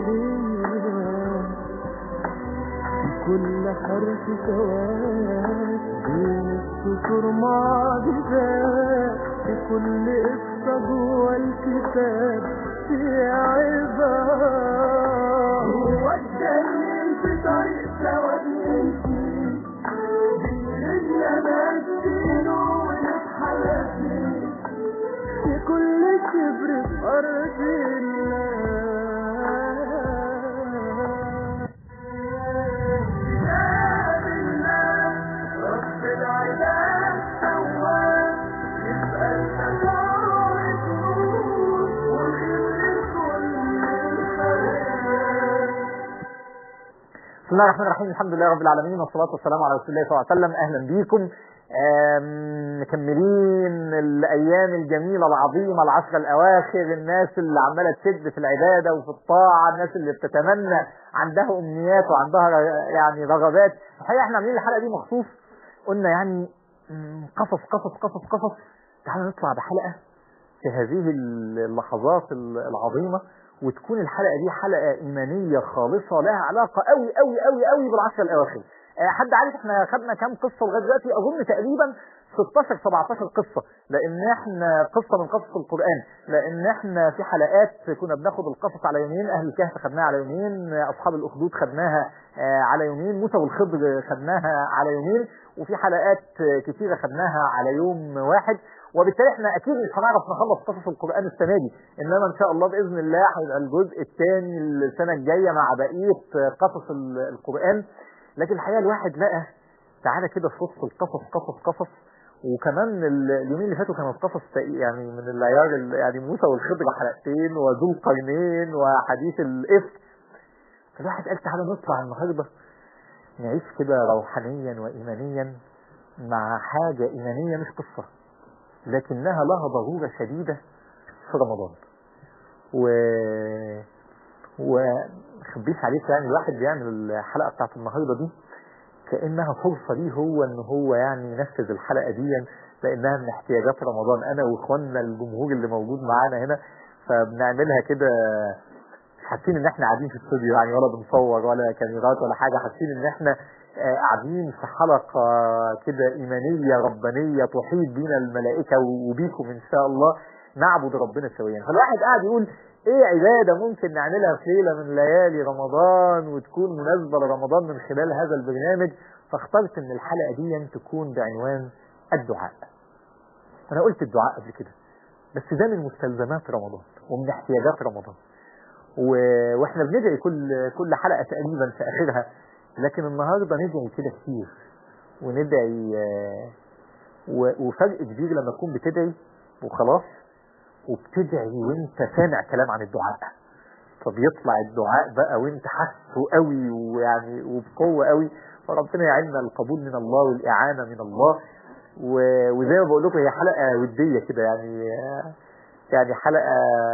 ليا في كل حرف سواد بين السطور معجزات في كل قصة جوه الكتاب في عباد هو اتكلم في طريق سواد يمشي بالرجل ماشيينه ونتحلى فيه في كل كبر في أرض الله كتاب الله رب العباد تواب يسأل تجارب النور ويغفر كل الخير بسم الله الرحمن الرحيم الحمد لله رب العالمين والصلاة والسلام على رسول الله صلى الله عليه وسلم أهلا بيكم آم، مكملين الأيام الجميلة العظيمة العشر الأواخر الناس اللي عمالة تشد في العبادة وفي الطاعة الناس اللي بتتمنى عندها أمنيات وعندها ر- يعني رغبات الحقيقة احنا عاملين الحلقة دي مخصوص قلنا يعني مم، قصص قصص قصص قصص تعالى نطلع بحلقة في هذه اللحظات العظيمة وتكون الحلقة دي حلقة إيمانية خالصة لها علاقة قوي قوي قوي قوي بالعشر الأواخر آه، حد عارف احنا خدنا كام قصة لغاية دلوقتي أظن تقريبا 16 17 قصة لأن احنا قصة من قصص القرآن لأن احنا في حلقات كنا بناخد القصص على يومين أهل الكهف خدناها على يومين آه، أصحاب الأخدود خدناها آه، على يومين موسى والخضر خدناها على يومين وفي حلقات آه، كتيرة خدناها على يوم واحد وبالتالي احنا اكيد مش هنعرف نخلص قصص القران السنه دي انما ان شاء الله باذن الله هيبقى الجزء الثاني السنه الجايه مع بقيه قصص ال- القران لكن الحقيقه الواحد لقى تعالى كده في وسط القصص قصص قصص وكمان ال- اليومين اللي فاتوا كانت قصص تق- يعني من العيار ال- يعني موسى والخضر حلقتين وذو القرنين وحديث الافك فالواحد قال تعالى نطلع النهارده نعيش كده روحانيا وايمانيا مع حاجه ايمانيه مش قصه لكنها لها ضرورة شديدة في رمضان و وخبيش عليك يعني الواحد بيعمل الحلقة بتاعت النهاردة دي كأنها فرصة ليه هو ان هو يعني ينفذ الحلقة دي لانها من احتياجات رمضان انا واخواننا الجمهور اللي موجود معانا هنا فبنعملها كده مش حاسين ان احنا قاعدين في استوديو يعني ولا بنصور ولا كاميرات ولا حاجة حاسين ان احنا آه، قاعدين في حلقة كده إيمانية ربانية تحيط بينا الملائكة وبيكم إن شاء الله نعبد ربنا سويا فالواحد قاعد يقول إيه عبادة ممكن نعملها في ليلة من ليالي رمضان وتكون مناسبة لرمضان من خلال هذا البرنامج فاخترت إن الحلقة دي تكون بعنوان الدعاء أنا قلت الدعاء قبل كده بس ده من مستلزمات رمضان ومن احتياجات رمضان و... واحنا بندعي كل كل حلقة تقريبا في آخرها لكن النهاردة ندعي كده كتير وندعي آه، و- وفرق كبير لما تكون بتدعي وخلاص وبتدعي وانت سامع كلام عن الدعاء فبيطلع الدعاء بقى وانت حاسه قوي ويعني وبقوة قوي فربنا يعيننا القبول من الله والإعانة من الله و- وزي ما بقول لكم هي حلقة ودية كده يعني آه، يعني حلقة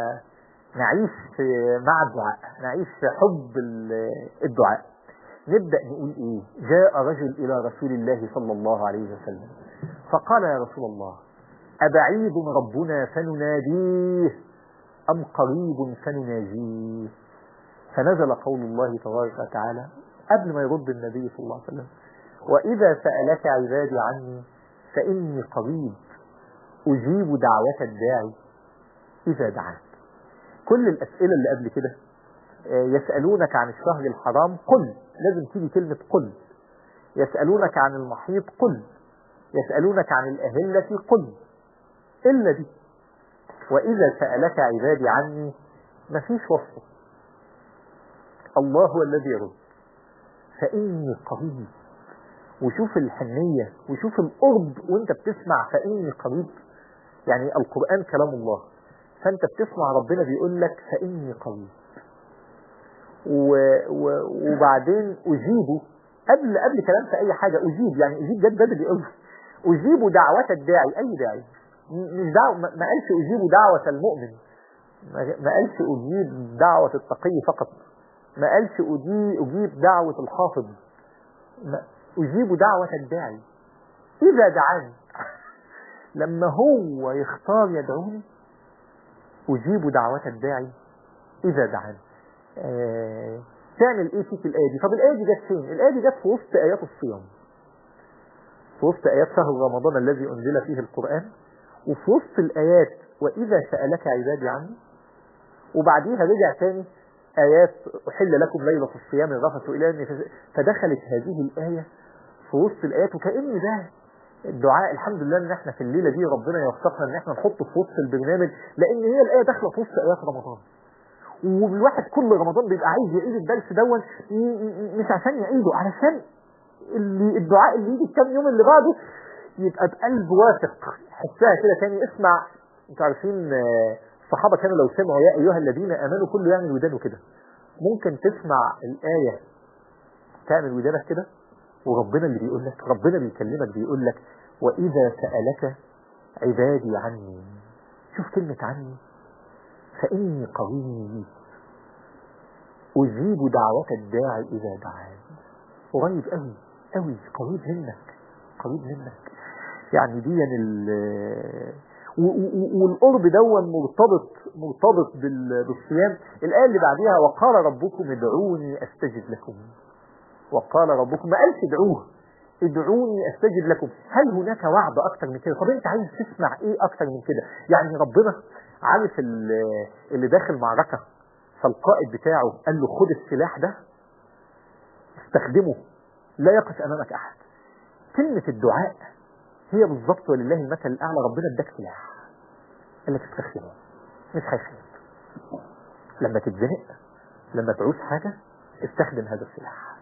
نعيش في- مع الدعاء نعيش في حب ال- الدعاء نبدأ نقول ايه جاء رجل الى رسول الله صلى الله عليه وسلم فقال يا رسول الله أبعيد ربنا فنناديه أم قريب فنناجيه فنزل قول الله تبارك وتعالى قبل ما يرد النبي صلى الله عليه وسلم وإذا سألك عبادي عني فإني قريب أجيب دعوة الداعي إذا دعان كل الأسئلة اللي قبل كده آه، يسألونك عن الشهر الحرام قل لازم تيجي كلمة قل يسألونك عن المحيط قل يسألونك عن الأهلة قل إلا دي وإذا سألك عبادي عني مفيش وصف الله هو الذي يرد فإني قريب وشوف الحنية وشوف القرب وانت بتسمع فإني قريب يعني القرآن كلام الله فانت بتسمع ربنا بيقول لك فإني قريب و... و... وبعدين أجيبه قبل قبل كلام في أي حاجة أجيب يعني أجيب جد بدري قوي أجيب دعوة الداعي أي داعي م- مش دعوة ما ما قالش أجيب دعوة المؤمن ما ما قالش أجيب دعوة التقي فقط ما قالش أجيب, أجيب دعوة الحافظ ما- أجيب دعوة الداعي إذا دعاني لما هو يختار يدعوني أجيب دعوة الداعي إذا دعاني آه تعمل ايه فيك الايه دي طب الايه دي جت فين الايه دي جت في وسط ايات الصيام في وسط ايات شهر رمضان الذي انزل فيه القران وفي وسط الايات واذا سالك عبادي عني وبعديها رجع تاني ايات احل لكم ليله الصيام الرفث الى النساء فدخلت هذه الايه في وسط الايات وكان ده الدعاء الحمد لله ان احنا في الليله دي ربنا يوفقنا ان احنا نحطه في وسط البرنامج لان هي الايه داخله في وسط ايات رمضان والواحد كل رمضان بيبقى عايز يعيد الدرس دون م- م- مش عشان يعيده علشان اللي الدعاء اللي يجي الكام يوم اللي بعده يبقى بقلب واثق حسها كده تاني اسمع انتوا عارفين آه، الصحابه كانوا لو سمعوا يا ايها الذين امنوا كله يعمل ودانه كده ممكن تسمع الايه تعمل ودانك كده وربنا اللي بيقول لك ربنا بيكلمك بيقول لك واذا سالك عبادي عني شوف كلمه عني فاني قريب اجيب دعوه الداعي اذا دعاني قريب قوي قوي قريب منك قريب منك يعني دي ال و- و- والقرب دون مرتبط مرتبط بال- بالصيام الآية اللي بعديها وقال ربكم ادعوني أستجب لكم وقال ربكم ما قالش ادعوه ادعوني استجب لكم هل هناك وعد اكتر من كده طب انت عايز تسمع ايه اكتر من كده يعني ربنا عارف ال- اللي داخل معركة فالقائد بتاعه قال له خد السلاح ده استخدمه لا يقف امامك احد كلمة الدعاء هي بالظبط ولله المثل الاعلى ربنا اداك سلاح قال لك استخدمه مش هيخيب لما تتزنق لما تعوز حاجة استخدم هذا السلاح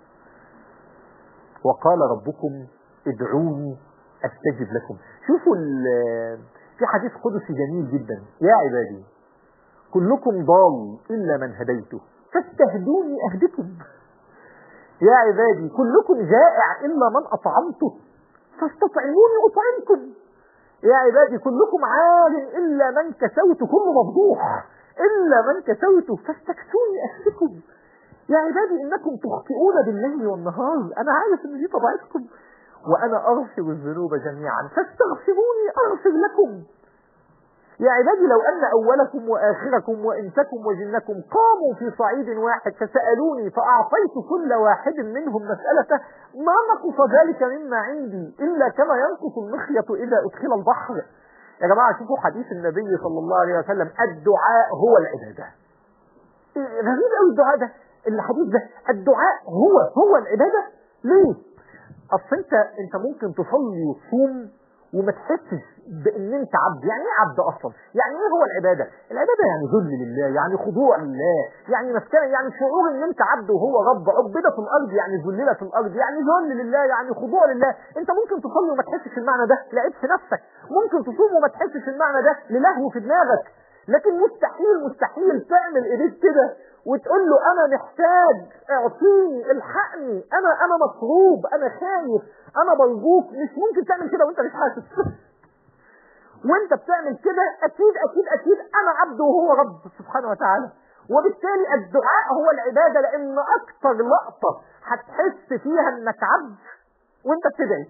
وقال ربكم ادعوني استجب لكم شوفوا ال- في حديث قدسي جميل جدا يا عبادي كلكم ضال الا من هديته فاستهدوني اهدكم يا عبادي كلكم جائع الا من اطعمته فاستطعموني اطعمكم يا عبادي كلكم عار الا من كسوت كله مفضوح الا من كسوت فاستكسوني اكسكم يا عبادي انكم تخطئون بالليل والنهار انا عارف ان دي طبيعتكم وانا اغفر الذنوب جميعا فاستغفروني اغفر لكم يا عبادي لو ان اولكم واخركم وانسكم وجنكم قاموا في صعيد واحد فسالوني فاعطيت كل واحد منهم مسالته ما نقص ذلك مما عندي الا كما ينقص المخيط اذا ادخل البحر يا جماعه شوفوا حديث النبي صلى الله عليه وسلم الدعاء هو العباده إيه، غريب قوي الدعاء ده الحديث ده الدعاء هو هو العباده ليه اصل انت انت ممكن تصلي وتصوم وما تحسش بان انت عبد يعني ايه عبد اصلا يعني ايه هو العباده العباده يعني ذل لله يعني خضوع لله يعني مسكنه يعني شعور ان انت عبد وهو رب عبده في الارض يعني ذلله في الارض يعني ذل لله يعني خضوع لله انت ممكن تصلي وما تحسش المعنى ده لعيب في نفسك ممكن تصوم وما تحسش المعنى ده للهو في دماغك لكن مستحيل مستحيل تعمل ايديك كده وتقول له انا محتاج اعطيني الحقني انا انا مطلوب انا خايف انا مرجوك مش ممكن تعمل كده وانت مش حاسس وانت بتعمل كده اكيد اكيد اكيد انا عبد وهو رب سبحانه وتعالى وبالتالي الدعاء هو العبادة لان اكتر لقطة هتحس فيها انك عبد وانت بتدعي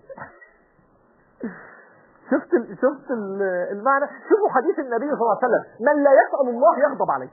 شفت ال... شفت ال... المعنى شوفوا حديث النبي صلى الله عليه وسلم من لا يسأل الله يغضب عليه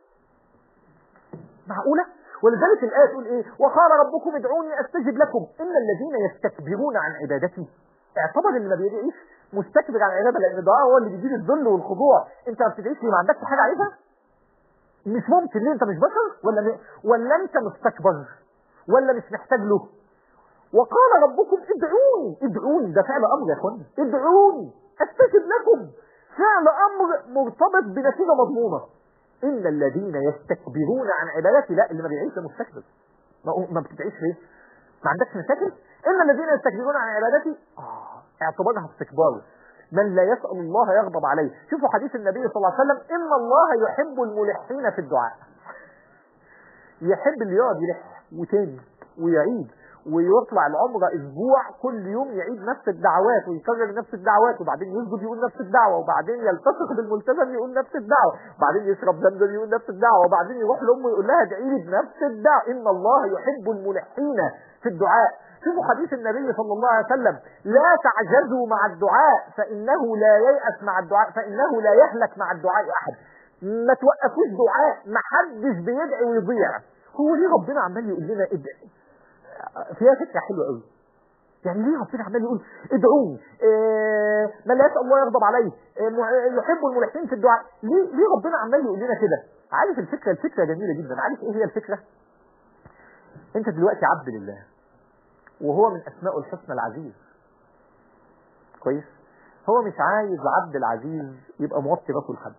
معقولة ولذلك الآية تقول إيه وقال ربكم ادعوني أستجب لكم إن الذين يستكبرون عن عبادتي اعتبر اللي ما بيدعيش مستكبر عن العبادة لأن الدعاء هو اللي بيجيب الذل والخضوع أنت ما بتدعيش ليه ما عندكش حاجة عايزها مش ممكن ليه أنت مش بشر ولا م... ولا أنت مستكبر ولا مش محتاج له وقال ربكم ادعوني ادعوني ده فعل امر يا اخوانا ادعوني استجب لكم فعل امر مرتبط بنتيجه مضمونه ان الذين يستكبرون عن عبادتي لا اللي ما بيعيش ده مستكبر ما, ما بتدعيش ليه ما عندكش مشاكل ان الذين يستكبرون عن عبادتي اه اعتبارها استكبار من لا يسأل الله يغضب عليه شوفوا حديث النبي صلى الله عليه وسلم ان الله يحب الملحين في الدعاء يحب اللي يقعد يلح وتاني ويعيد ويطلع العمرة اسبوع كل يوم يعيد نفس الدعوات ويكرر نفس الدعوات وبعدين يسجد يقول نفس الدعوة وبعدين يلتصق بالملتزم يقول نفس الدعوة وبعدين يشرب زمزم يقول نفس الدعوة وبعدين يروح لامه يقول لها ادعي لي بنفس الدعوة ان الله يحب الملحين في الدعاء شوفوا حديث النبي صلى الله عليه وسلم لا تعجزوا مع الدعاء فانه لا ييأس مع الدعاء فانه لا يهلك مع الدعاء احد ما توقفوش دعاء ما حدش بيدعي ويضيع هو ليه ربنا عمال يقول لنا ادعي فيها فكره حلوه قوي يعني ليه ربنا عمال يقول ادعوني إيه من لا يسال الله يغضب عليه إيه مع- يحب الملحين في الدعاء ليه ليه ربنا عمال يقول لنا كده عارف الفكره الفكره جميله جدا عارف ايه هي الفكره انت دلوقتي عبد لله وهو من اسمائه الحسنى العزيز كويس هو مش عايز عبد العزيز يبقى موطي راسه لحد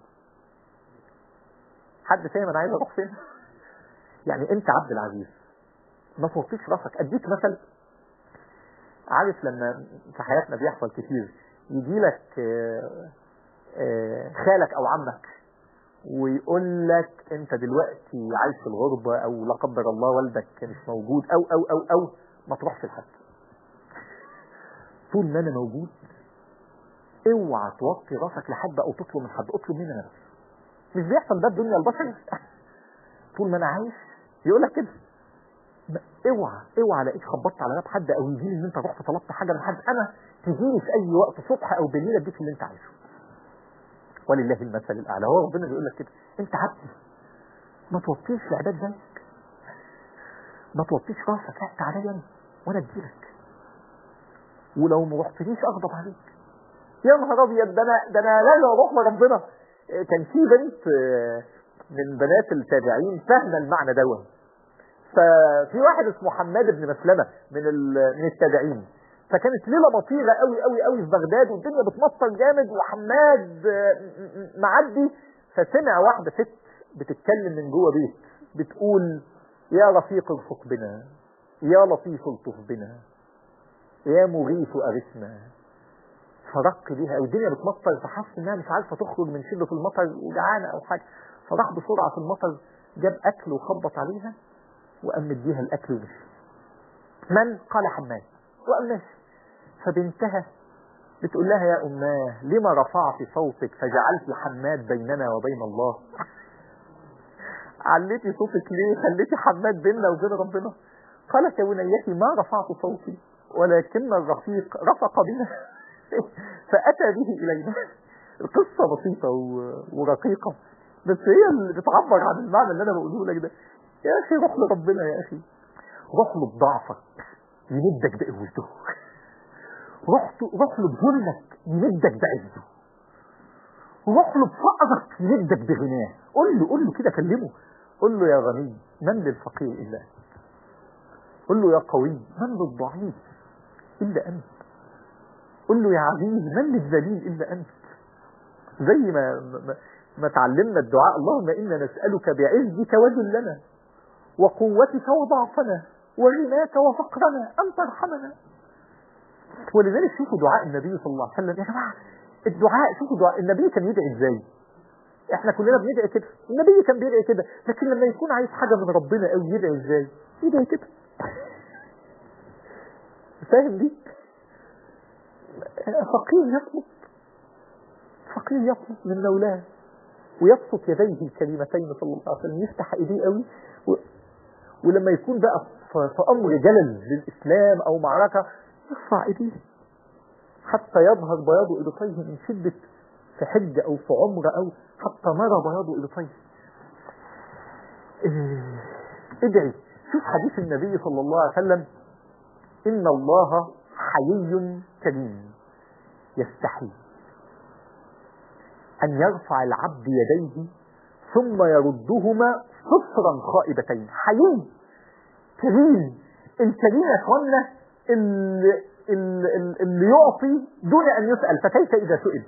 حد فاهم انا عايز اروح فين يعني انت عبد العزيز ما توطيش راسك اديك مثل عارف لما في حياتنا بيحصل كتير يجي لك خالك او عمك ويقول لك انت دلوقتي عايش في الغربة او لا قدر الله والدك مش موجود او او او او ما تروحش لحد طول ما انا موجود اوعى توطي راسك لحد او تطلب من حد اطلب مني انا بس مش بيحصل ده الدنيا البشر طول ما انا عايش يقول لك كده اوعى اوعى الاقيك خبطت على باب حد او يجي لي ان انت رحت طلبت حاجه من حد انا تجيلي في اي وقت صبح او بالليل اديك اللي انت عايزه ولله المثل الاعلى هو ربنا بيقول لك كده انت عبدي ما توطيش لعباد زيك ما توطيش راسك لا تعالى لي وانا اديلك ولو ما رحتليش اغضب عليك يا نهار ابيض ده انا ده انا لازم اروح لربنا كان في بنت من بنات التابعين فاهمه المعنى دوت ففي واحد اسمه حماد بن مسلمه من من التابعين فكانت ليله مطيره قوي قوي قوي في بغداد والدنيا بتمطر جامد وحماد معدي فسمع واحده ست بتتكلم من جوه بيت بتقول يا رفيق ارفق بنا يا لطيف الطف بنا يا مغيث اغثنا فرق ليها والدنيا بتمطر فحس انها مش عارفه تخرج من شده المطر وجعانه او حاجه فراح بسرعه في المطر جاب اكل وخبط عليها وقام مديها الاكل ومشي من قال حماد وقام ماشي فبنتها بتقول لها يا اماه لما رفعت صوتك فجعلت حماد بيننا وبين الله عليتي صوتك ليه خليتي حماد بيننا وبين ربنا قالت يا بنيتي ما رفعت صوتي ولكن الرفيق رفق بنا فأتى به إلينا القصة بسيطة ورقيقة بس هي اللي بتعبر عن المعنى اللي أنا بقوله لك ده يا أخي روح لربنا يا أخي روح له بضعفك يمدك بقوته روح روح له بذلك يمدك بعزه روح له بفقرك يمدك بغناه قول له قول له كده كلمه قول له يا غني من للفقير إلا أنت قل له يا قوي من للضعيف إلا أنت قل له يا عزيز من للذليل إلا أنت زي ما ما, ما تعلمنا الدعاء اللهم إنا نسألك بعزك وذلنا وقوتك وضعفنا وغناك وفقرنا أن ترحمنا ولذلك شوفوا دعاء النبي صلى الله عليه وسلم يا جماعة الدعاء شوفوا دعاء النبي كان يدعي ازاي احنا كلنا بندعي كده النبي كان بيدعي كده لكن لما يكون عايز حاجة من ربنا قوي يدعي ازاي يدعي كده فاهم دي فقير يطلب فقير يطلب من مولاه ويبسط يديه الكلمتين صلى الله عليه وسلم يفتح ايديه قوي و... ولما يكون بقى في امر جلل للاسلام او معركه يرفع ايديه حتى يظهر بياض ابطيه من شده في حج او في عمره او حتى نرى بياض ابطيه ادعي شوف حديث النبي صلى الله عليه وسلم إن الله حيي كريم يستحي أن يرفع العبد يديه ثم يردهما صفرا خائبتين حيي كريم الكريم يا اخوانا اللي, اللي, اللي يعطي دون أن يسأل فكيف إذا سئل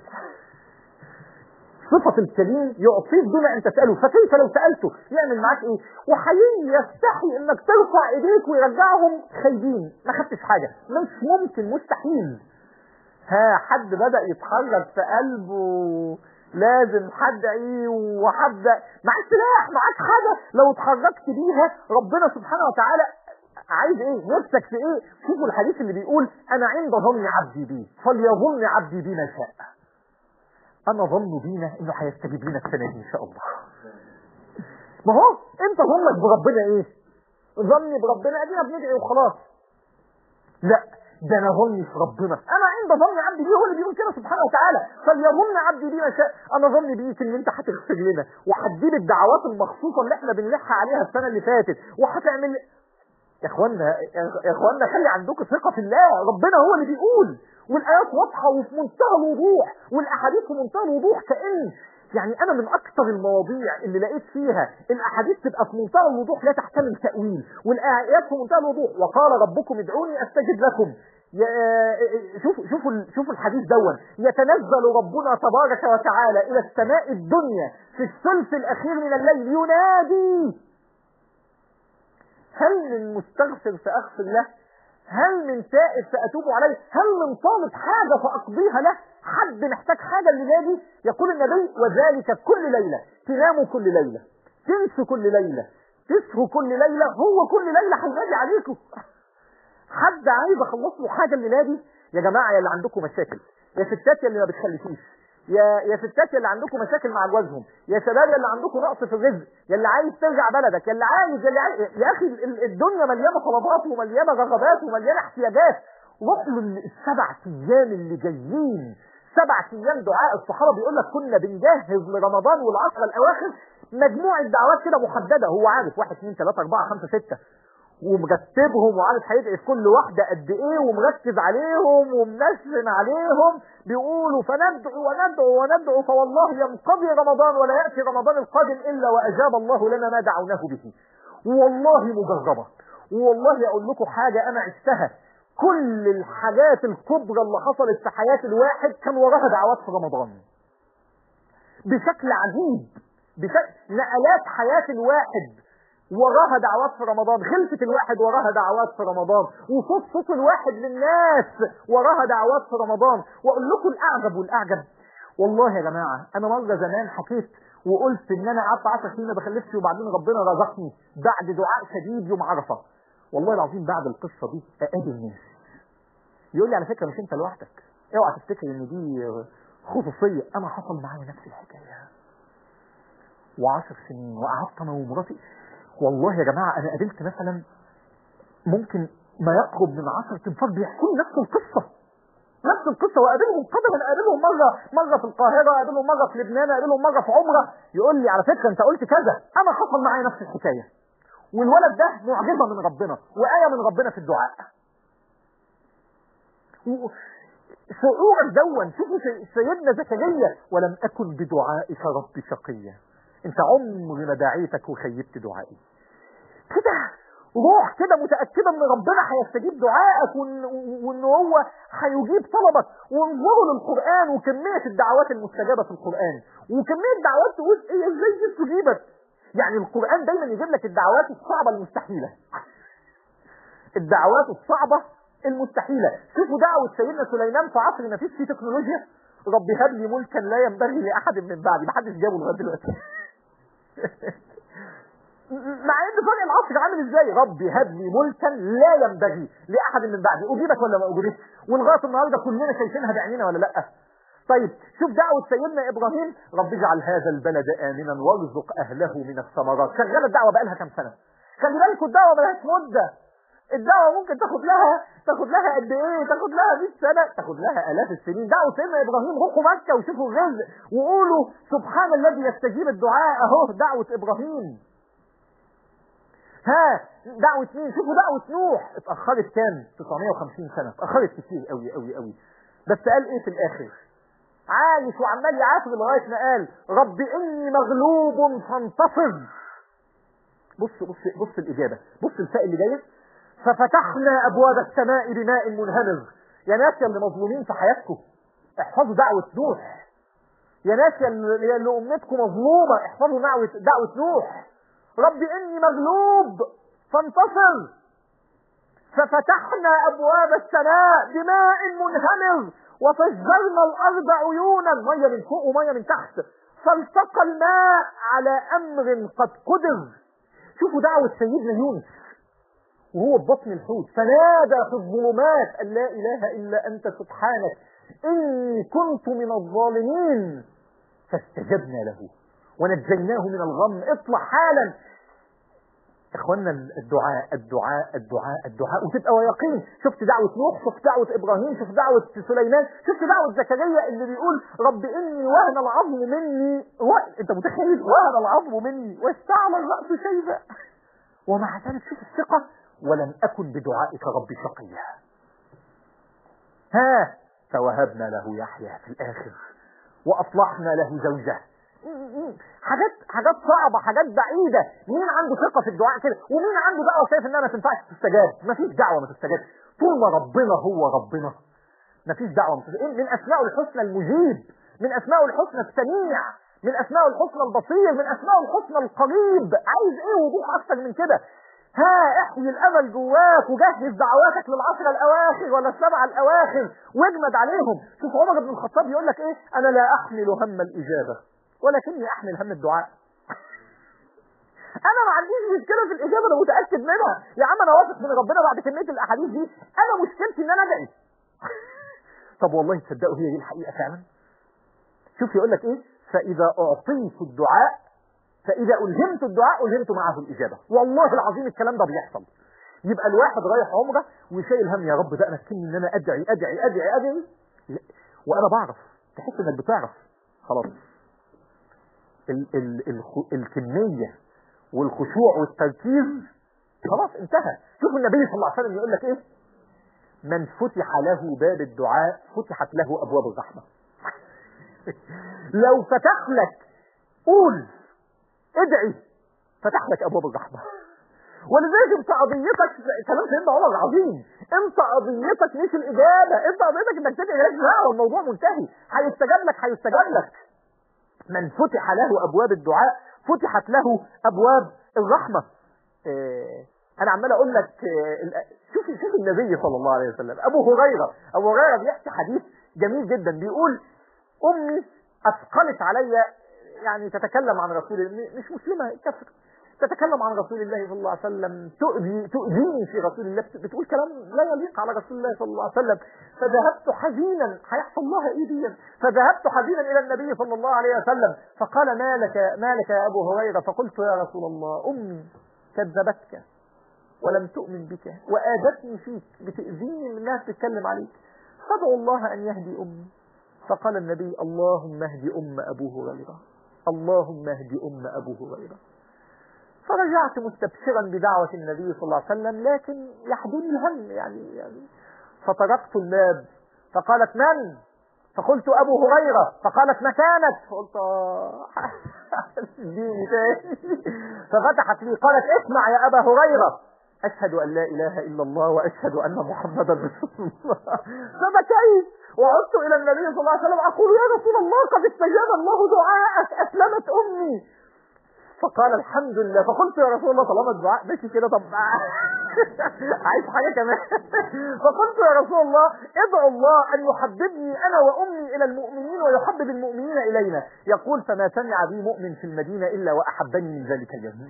صفة الكريم يعطيك دون أن تسأله فكيف لو سألته يعمل معاك إيه وحقيقي يستحي إنك ترفع إيديك ويرجعهم خايبين ما خدتش حاجة مش ممكن مستحيل ها حد بدأ يتحرك في قلبه لازم حد ايه وحد معاك سلاح معاك حاجة لو اتحركت بيها ربنا سبحانه وتعالى عايز ايه نفسك في ايه شوفوا الحديث اللي بيقول انا عند ظن عبدي بي فليظن عبدي بي ما شاء انا ظن بينا انه هيستجيب لنا السنه دي ان شاء الله ما هو انت ظنك بربنا ايه ظني بربنا ادينا بندعي وخلاص لا ده انا ظني في ربنا انا عند ظن عبدي بيه هو اللي بيقول كده سبحانه وتعالى فليظن عبدي بيه ما شاء انا ظني بيك ان انت هتغفر لنا وهتجيب الدعوات المخصوصه اللي احنا بنلح عليها السنه اللي فاتت وهتعمل يا اخوانا يا اخوانا خلي عندكم ثقه في الله ربنا هو اللي بيقول والايات واضحه وفي منتهى الوضوح والاحاديث في منتهى الوضوح كان يعني انا من اكثر المواضيع اللي لقيت فيها الاحاديث تبقى في منتهى الوضوح لا تحتمل تاويل والايات في منتهى الوضوح وقال ربكم ادعوني استجب لكم شوفوا شوفوا شوفوا الحديث دون يتنزل ربنا تبارك وتعالى الى السماء الدنيا في الثلث الاخير من الليل ينادي هل من مستغفر فاغفر له هل من تائب فاتوب عليه هل من طالب حاجه فاقضيها له حد محتاج حاجه الليله دي يقول النبي وذلك كل ليله تناموا كل ليله تنسوا كل ليله تسهوا كل ليله هو كل ليله هينادي عليكم حد عايز اخلص له حاجه الليله دي يا جماعه يا اللي عندكم مشاكل يا ستات يا اللي ما بتخلفوش يا يا ستات يا اللي عندكم مشاكل مع جوازهم يا شباب يا اللي عندكم نقص في الرزق يا اللي عايز ترجع بلدك يا اللي عايز يا اللي عايز يا اخي الدنيا مليانه طلبات ومليانه رغبات ومليانه احتياجات روحوا السبع ايام اللي جايين سبع ايام دعاء الصحابه بيقول لك كنا بنجهز لرمضان والعشر الاواخر مجموعه دعوات كده محدده هو عارف واحد اثنين ثلاثه اربعه خمسه سته ومرتبهم وعارف هيدعي في كل واحده قد ايه ومركز عليهم ومنشن عليهم بيقولوا فندعو وندعو وندعو فوالله ينقضي رمضان ولا ياتي رمضان القادم الا واجاب الله لنا ما دعوناه به والله مجربه والله اقول لكم حاجه انا عشتها كل الحاجات الكبرى اللي حصلت في حياه الواحد كان وراها دعوات في رمضان بشكل عجيب بشكل نقلات حياه الواحد وراها دعوات في رمضان خلفة الواحد وراها دعوات في رمضان وصوت صوت الواحد للناس وراها دعوات في رمضان واقول لكم الاعجب والاعجب والله يا جماعة انا مرة زمان حكيت وقلت ان انا قعدت 10 سنين ما بخلفش وبعدين ربنا رزقني بعد دعاء شديد يوم عرفة والله العظيم بعد القصة دي اقابل الناس يقول لي على فكرة مش انت لوحدك اوعى تفتكر ان دي خصوصية انا حصل معايا نفس الحكاية وعشر سنين وقعدت انا ومراتي والله يا جماعة أنا قابلت مثلا ممكن ما يقرب من عشر تنفار بيحكوا لي نفس القصة نفس القصة وقابلهم قدما قابلهم مرة مرة في القاهرة قابلهم مرة في لبنان قابلهم مرة في عمرة يقول لي على فكرة أنت قلت كذا أنا حصل معايا نفس الحكاية والولد ده معجزة من ربنا وآية من ربنا في الدعاء شعورك دون شوفوا سيدنا زكريا ولم أكن بدعائك رب شقيا انت عمري ما دعيتك وخيبت دعائي كده روح كده متأكدة ان ربنا هيستجيب دعائك وان, وإن هو هيجيب طلبك وانظروا للقرآن وكمية الدعوات المستجابة في القرآن وكمية دعوات تقول ايه ازاي دي استجيبت يعني القرآن دايما يجيب لك الدعوات الصعبة المستحيلة الدعوات الصعبة المستحيلة شوفوا دعوة سيدنا سليمان في عصر ما فيش فيه تكنولوجيا رب هب لي ملكا لا ينبغي لأحد من بعدي محدش جابه لغاية دلوقتي مع ان فرق العصر عامل ازاي ربي هب لي ملكا لا ينبغي لاحد من بعدي اجيبك ولا ما اجيبك ولغايه النهارده كلنا شايفينها بعينينا ولا لا طيب شوف دعوة سيدنا ابراهيم رب اجعل هذا البلد امنا وارزق اهله من الثمرات شغاله الدعوه بقى لها كام سنه خلي بالكم الدعوه ملهاش مده الدعوه ممكن تاخد لها تاخد لها قد ايه تاخد لها 100 سنه تاخد لها الاف السنين دعوه سيدنا ابراهيم روحوا مكه وشوفوا الرزق وقولوا سبحان الذي يستجيب الدعاء اهو دعوه ابراهيم ها دعوة مين شوفوا دعوة نوح اتأخرت كام 950 سنة اتأخرت كتير قوي قوي قوي بس قال ايه في الاخر عايش وعمال يعافر لغاية ما قال رب اني مغلوب فانتصر بص بص بص الاجابة بص الفاء اللي جايه ففتحنا ابواب السماء بماء منهمر يا ناس يا اللي مظلومين في حياتكم احفظوا دعوة نوح يا ناس يا اللي امتكم مظلومة احفظوا دعوة دعوة نوح رب إني مغلوب فانتصر ففتحنا أبواب السماء بماء منهمر وفجرنا الأرض عيونا مية من فوق ومية من تحت فالتقى الماء على أمر قد قدر شوفوا دعوة سيدنا يونس وهو ببطن الحوت فنادى في الظلمات أن لا إله إلا أنت سبحانك إني كنت من الظالمين فاستجبنا له ونجيناه من الغم اطلع حالا اخوانا الدعاء الدعاء الدعاء الدعاء وتبقى يقين شفت دعوة نوح شفت دعوة ابراهيم شفت دعوة سليمان شفت دعوة زكريا اللي بيقول رب اني وهن العظم مني و... انت متخيل وهن العظم مني واستعلى الرأس شيبا ومع ذلك شوف الثقة ولم اكن بدعائك رب شقيا ها فوهبنا له يحيى في الاخر واصلحنا له زوجه حاجات حاجات صعبه حاجات بعيده مين عنده ثقه في الدعاء كده ومين عنده دعوه شايف انها ما تنفعش تستجاب مفيش دعوه ما تستجابش طول ما ربنا هو ربنا مفيش دعوه ما تستجاب من اسماء الحسنى المجيب من اسماء الحسنى السميع من اسماء الحسنى البصير من اسماء الحسنى القريب عايز ايه وضوح اكتر من كده ها احيي الامل جواك وجهز دعواتك للعشر الاواخر ولا السبعه الاواخر واجمد عليهم شوف عمر بن الخطاب يقول لك ايه انا لا احمل هم الاجابه ولكني احمل هم الدعاء انا ما عنديش مشكله في الاجابه انا متاكد منها يا عم انا واثق من ربنا بعد كميه الاحاديث دي انا مشكلتي ان انا ادعي طب والله تصدقوا هي دي الحقيقه فعلا شوف يقول لك ايه فاذا اعطيت الدعاء فاذا الهمت الدعاء الهمت معه الاجابه والله العظيم الكلام ده بيحصل يبقى الواحد رايح عمره وشايل هم يا رب بقى مكني ان انا ادعي ادعي ادعي ادعي لا. وانا بعرف تحس انك بتعرف خلاص ال ال ال الكميه والخشوع والتركيز خلاص انتهى شوف النبي صلى الله عليه وسلم يقول لك ايه من فتح له باب الدعاء فتحت له ابواب الرحمه لو فتح لك قول ادعي فتح لك ابواب الرحمه ولذلك انت قضيتك كلام سيدنا عمر عظيم انت قضيتك مش الاجابه انت قضيتك انك تدعي لا لا والموضوع منتهي هيستجاب لك هيستجاب لك من فتح له ابواب الدعاء فتحت له ابواب الرحمه اه انا عمال اقول لك اه شوف شوف النبي صلى الله عليه وسلم ابو هريره ابو هريره بيحكي حديث جميل جدا بيقول امي اثقلت علي يعني تتكلم عن رسول الله مش مسلمه كفر تتكلم عن رسول الله صلى الله عليه وسلم تؤذي تؤذيني في رسول الله بتقول كلام لا يليق على رسول الله صلى الله عليه وسلم فذهبت حزينا هيحصل لها ايه دي فذهبت حزينا الى النبي صلى الله عليه وسلم فقال ما لك ما لك يا ابو هريره فقلت يا رسول الله امي كذبتك ولم تؤمن بك وآذتني فيك بتأذيني من الناس تتكلم عليك فادعوا الله أن يهدي أمي فقال النبي اللهم اهدي أم أبو هريرة اللهم اهدي أم أبو هريرة فرجعت مستبشرا بدعوة النبي صلى الله عليه وسلم لكن يحضني الهم يعني, يعني فطرقت الباب فقالت من فقلت أبو هريرة فقالت مكانك فقلت ديني تاني ففتحت لي قالت اسمع يا أبا هريرة أشهد أن لا إله إلا الله وأشهد أن محمدا رسول الله فبكيت وعدت إلى النبي صلى الله عليه وسلم أقول يا رسول الله قد استجاب الله دعاءك أسلمت أمي فقال الحمد لله فقلت يا رسول الله طالما الدعاء ماشي كده طب عايز حاجه كمان فقلت يا رسول الله ادعو الله ان يحببني انا وامي الى المؤمنين ويحبب المؤمنين الينا يقول فما سمع بي مؤمن في المدينه الا واحبني من ذلك اليوم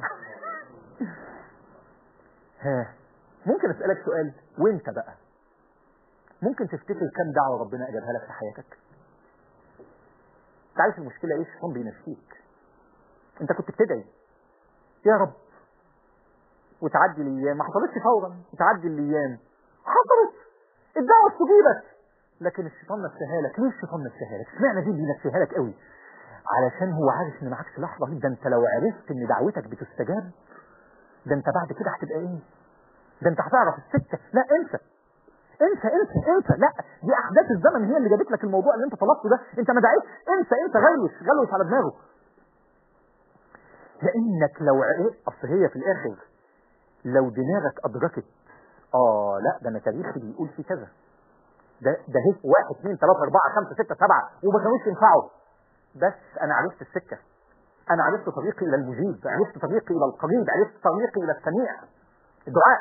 ها ممكن اسالك سؤال وانت بقى ممكن تفتكر كم دعوه ربنا اجابها لك في حياتك انت عارف المشكله ايه الشيطان بينسيك انت كنت بتدعي يا رب وتعدي الايام ما حصلتش فورا وتعدي الايام حصلت الدعوه استجيبت لكن الشيطان نسيها لك ليه الشيطان نسيها لك اشمعنى دي بينسيها لك قوي علشان هو عارف ان معكش لحظه ده انت لو عرفت ان دعوتك بتستجاب ده انت بعد كده هتبقى ايه ده انت هتعرف السكه لا انسى انسى انسى انسى لا دي احداث الزمن هي اللي جابت لك الموضوع اللي انت طلبته ده انت ما دعيتش انسى انسى غلوش غلوش على دماغه لانك لو عرفت اصل هي في الاخر لو دماغك ادركت اه لا ده انا تاريخي بيقول في كذا ده ده هيك واحد اثنين ثلاثة أربعة خمسة ستة سبعة وما كانوش ينفعوا بس أنا عرفت السكة أنا عرفت طريقي إلى المجيب عرفت طريقي إلى القريب عرفت طريقي إلى السميع الدعاء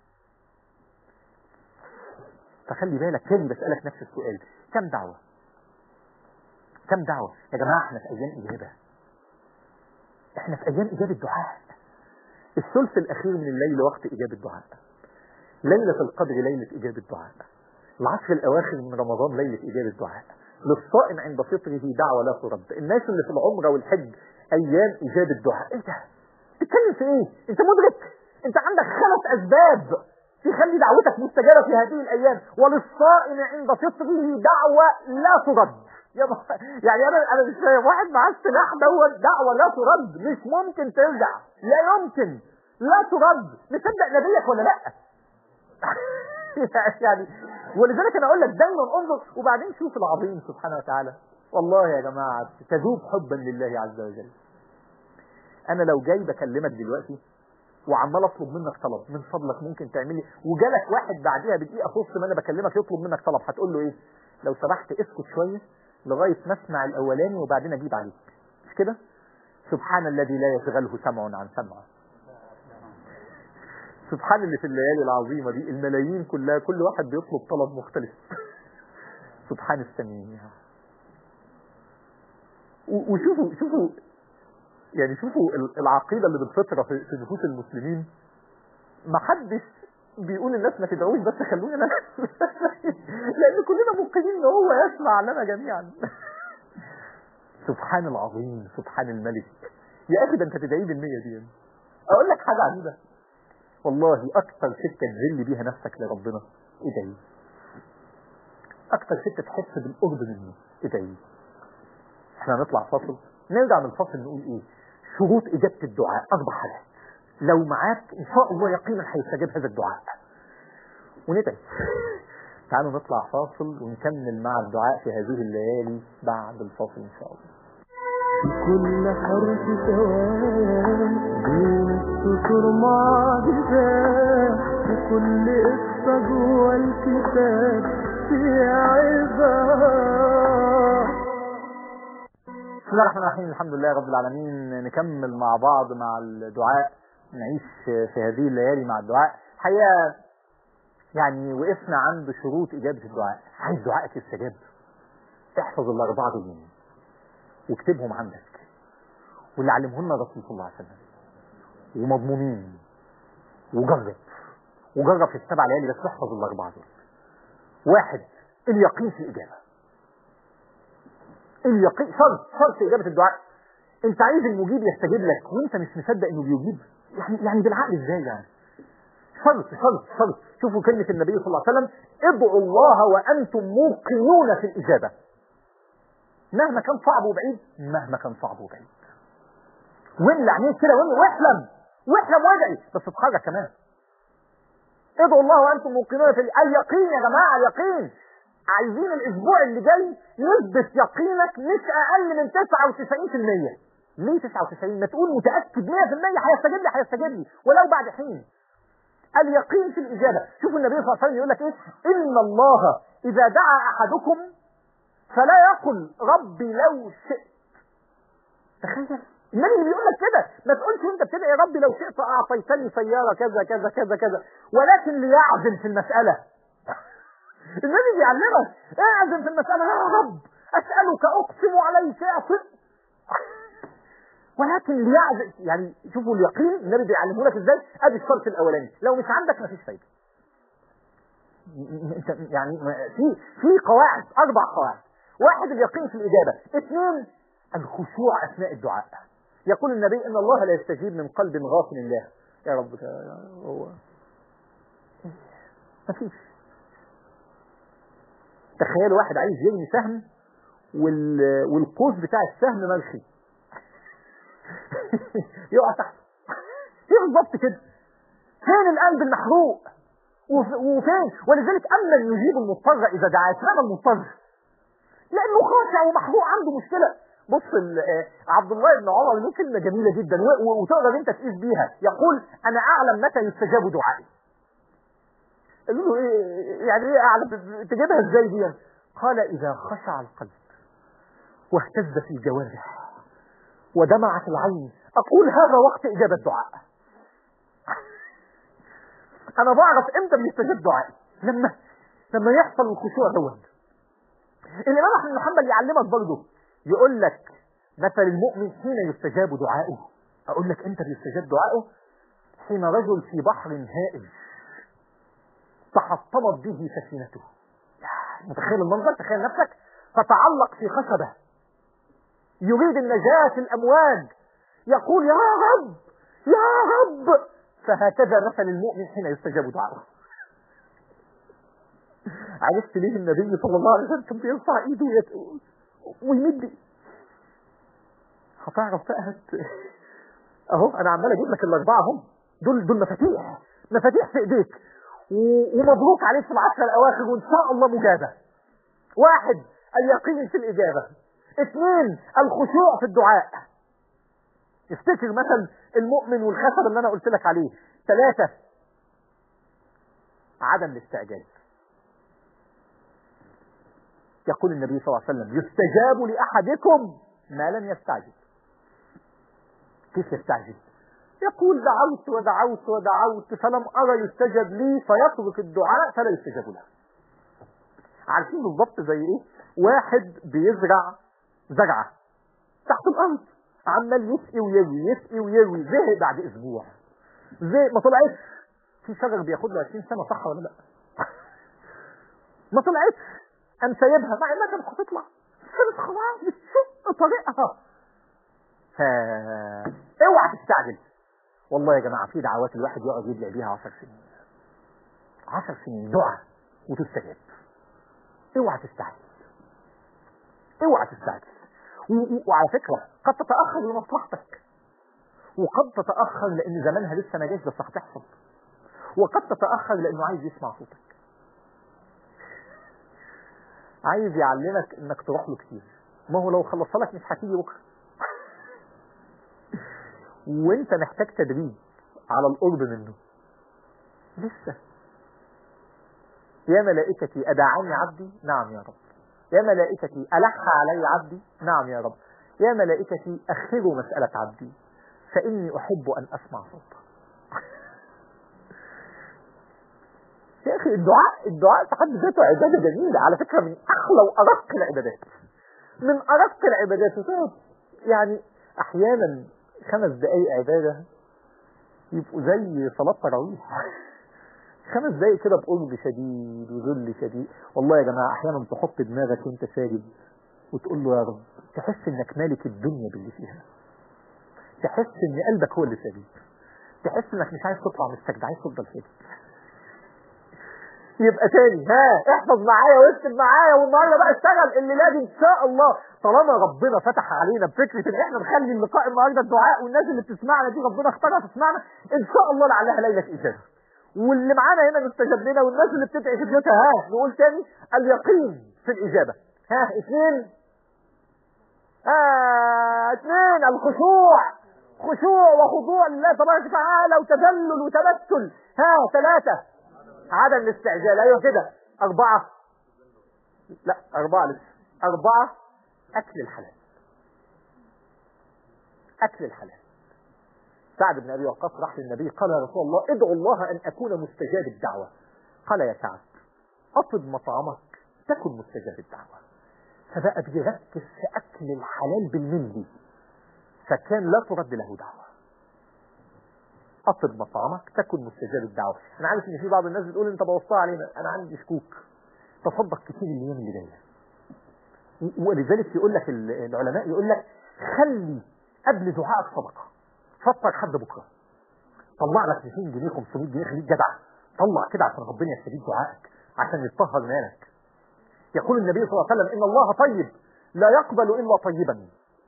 فخلي بالك تاني بسألك نفس السؤال كم دعوة كم دعوة يا جماعة احنا في أيام إجابة احنا في أيام إجابة دعاء الثلث الأخير من الليل وقت إجابة دعاء ليلة القدر ليلة إجابة دعاء العشر الأواخر من رمضان ليلة إجابة دعاء للصائم عند فطره دعوة لا ترد الناس اللي في العمرة والحج أيام إجابة دعاء إيه ده؟ بتتكلم في إيه؟ أنت مدرك انت عندك خمس اسباب تخلي دعوتك مستجابة في هذه الايام وللصائم عند فطره دعوة لا ترد يا ب- يعني انا انا مش فاهم واحد معاه السلاح دوت دعوة لا ترد مش ممكن ترجع لا يمكن لا ترد مصدق نبيك ولا لا يعني ولذلك انا اقول لك دايما انظر وبعدين شوف العظيم سبحانه وتعالى والله يا جماعه تذوب حبا لله عز وجل انا لو جاي بكلمك دلوقتي وعمال اطلب منك طلب من فضلك ممكن تعمل لي وجالك واحد بعديها بدقيقه في وسط ما انا بكلمك يطلب منك طلب هتقول له ايه لو سمحت اسكت شويه لغايه ما اسمع الاولاني وبعدين اجيب عليك مش كده سبحان الذي لا يشغله سمع عن سمع سبحان اللي في الليالي العظيمه دي الملايين كلها كل واحد بيطلب طلب مختلف سبحان السميع و- وشوفوا شوفوا يعني شوفوا ال- العقيده اللي بالفطره في في نفوس المسلمين ما حدش بيقول للناس ما تدعوش بس خلوني انا لان كلنا موقنين ان هو يسمع لنا جميعا سبحان العظيم سبحان الملك يا اخي ده انت تدعي بالنيه دي اقول لك حاجه عجيبه والله اكتر سكه تذل بيها نفسك لربنا ادعي اكتر سكه تحس بالقرب منه ادعي احنا هنطلع فاصل نرجع من الفاصل نقول ايه شروط اجابه الدعاء اربع حاجات لو معاك ان شاء الله يقينا هيستجاب هذا الدعاء وندعي تعالوا نطلع فاصل ونكمل مع الدعاء في هذه الليالي بعد الفاصل ان شاء الله في كل حرف سواد بين السطور معجزات في كل قصة جوه الكتاب في عظات بسم الله الرحمن الرحيم الحمد لله رب العالمين نكمل مع بعض مع الدعاء نعيش في هذه الليالي مع الدعاء حقيقة يعني وقفنا عند شروط إجابة الدعاء عايز دعائك يستجاب احفظ الأربعة دول واكتبهم عندك واللي علمهن الرسول صلى الله عليه وسلم ومضمونين وجرب وجرب في السبع ليالي بس احفظ الأربعة دول واحد اليقين في الإجابة اليقين شرط شرط إجابة الدعاء أنت عايز المجيب يستجيب لك وأنت مش مصدق إنه بيجيب يعني يعني بالعقل إزاي يعني شرط شرط شرط شوفوا كلمة النبي صلى الله عليه وسلم ادعوا الله وأنتم موقنون في الإجابة مهما كان صعب وبعيد مهما كان صعب وبعيد واملى عينيك كده واملى واحلم واحلم وادعي بس اتخرج كمان ادعوا الله وانتم موقنون في ال- اليقين يا جماعه اليقين عايزين الاسبوع اللي جاي يثبت يقينك مش اقل من 99% ليه 99 ما تقول متاكد 100% هيستجيب لي هيستجيب لي ولو بعد حين اليقين في الاجابه شوفوا النبي صلى الله عليه وسلم يقول لك ايه ان الله اذا دعا احدكم فلا يقل ربي لو شئت تخيل النبي بيقول لك كده ما تقولش انت بتدعي يا ربي لو شئت اعطيتني سياره كذا كذا كذا كذا ولكن ليعزم في المساله النبي بيعلمك اعزم في المساله يا رب اسالك اقسم عليك اعطي ولكن ليعزم يعني شوفوا اليقين النبي بيعلمه لك ازاي ادي الشرط الاولاني لو مش عندك مفيش فايده انت يعني في في قواعد اربع قواعد واحد اليقين في الاجابه اثنين الخشوع اثناء الدعاء يقول النبي ان الله لا يستجيب من قلب غافل الله يا رب ده هو مفيش تخيل واحد عايز يرمي سهم وال... والقوس بتاع السهم ملخي يقع تحت ايه بالظبط كده فين القلب المحروق وف- وفين ولذلك اما يجيب المضطر اذا دعا اشمعنى المضطر لانه خاشع ومحروق عنده مشكله بص ال- آه، عبد الله بن عمر له كلمه جميله جدا و- و- وتقدر انت تقيس بيها يقول انا اعلم متى يستجاب دعائي قالوا له ايه يعني ايه اعلم تجيبها ازاي دي قال اذا خشع القلب واهتز في الجوارح ودمعت العين اقول هذا وقت اجابه الدعاء انا بعرف امتى بيستجاب دعائي لما لما يحصل الخشوع دوت الامام احمد بن حنبل يعلمك برضه يقول لك مثل المؤمن حين يستجاب دعائه اقول لك امتى بيستجاب دعائه حين رجل في بحر هائل تحطمت به سفينته متخيل المنظر تخيل نفسك فتعلق في خشبه يريد النجاة في الأمواج يقول يا رب يا رب فهكذا مثل المؤمن حين يستجاب دعاءه عرفت ليه النبي صلى الله عليه وسلم كان بيرفع ايده ويت- ويمد هتعرف بقى هت... اهو انا عمال اجيب لك الاربعه هم دول دول مفاتيح مفاتيح في ايديك و- ومبروك عليك في العشر الاواخر وان شاء الله مجابه واحد اليقين في الاجابه اثنين الخشوع في الدعاء افتكر مثلا المؤمن والخسر اللي انا قلت لك عليه ثلاثة عدم الاستعجال يقول النبي صلى الله عليه وسلم يستجاب لأحدكم ما لم يستعجل كيف يستعجل يقول دعوت ودعوت ودعوت فلم أرى يستجب لي فيترك الدعاء فلا يستجاب له عارفين بالضبط زي ايه واحد بيزرع زرعة تحت الأرض عمال يسقي ويروي يسقي ويروي زهق بعد أسبوع زهق ما طلعتش في شجر بياخد له 20 سنة صح ولا لا ما طلعتش قام سايبها مع انها كانت هتطلع كانت خلاص بتشق طريقها ف اوعى تستعجل والله يا جماعه في دعوات الواحد يقعد يدعي بيها 10 سنين 10 سنين دعاء وتستجاب اوعى تستعجل اوعى تستعجل و- و- وعلى فكره قد تتاخر لمصلحتك وقد تتاخر لان زمانها لسه ما جاش بس هتحصل وقد تتاخر لانه عايز يسمع صوتك عايز يعلمك انك تروح له كتير ما هو لو خلصت لك مش هتيجي بكره وانت محتاج تدريب على القرب منه لسه يا ملائكتي أدعاني عبدي نعم يا رب يا ملائكتي ألح علي عبدي نعم يا رب يا ملائكتي أخروا مسألة عبدي فإني أحب أن أسمع صوته يا أخي الدعاء الدعاء في حد ذاته عبادة جميلة على فكرة من أحلى وأرق العبادات من أرق العبادات وتقعد يعني أحيانا خمس دقايق عبادة يبقوا زي صلاة تراويح خمس دقايق كده بقرب شديد وذل شديد والله يا جماعة أحيانا تحط دماغك وأنت ساجد وتقول له يا رب تحس إنك مالك الدنيا باللي فيها تحس إن قلبك هو اللي ساجد تحس إنك مش عايز تطلع من السجد عايز تفضل ساجد يبقى تاني ها احفظ معايا واكتب معايا والنهارده بقى اشتغل الليله دي ان شاء الله طالما ربنا فتح علينا بفكره ان احنا نخلي اللقاء النهارده الدعاء والناس اللي بتسمعنا دي ربنا اختارها تسمعنا ان شاء الله لعلها ليله اجابه واللي معانا هنا مستجاب لنا والناس اللي بتدعي في بيوتها ها نقول تاني اليقين في الاجابه ها اثنين ها اثنين الخشوع خشوع وخضوع لله تبارك وتعالى وتذلل وتبتل ها ثلاثه عدم الاستعجال ايوه كده اربعة لا اربعة لسه اربعة اكل الحلال اكل الحلال سعد بن ابي وقاص راح للنبي قال يا رسول الله ادعو الله ان اكون مستجاب الدعوة قال يا سعد اطب مطعمك تكن مستجاب الدعوة فبقى بيركز في اكل الحلال بالملي فكان لا ترد له دعوه اطب مطعمك تكن مستجاب الدعوه انا عارف ان في بعض الناس بتقول انت بوظتها علينا انا عندي شكوك تصدق كتير الايام اللي جايه و- ولذلك يقول لك ال- العلماء يقول لك خلي قبل دعائك صدقه فطر حد بكره طلع لك 200 جنيه 500 جنيه خليك جدع طلع كده عشان ربنا يستجيب دعائك عشان يطهر مالك يقول النبي صلى الله عليه وسلم ان الله طيب لا يقبل الا طيبا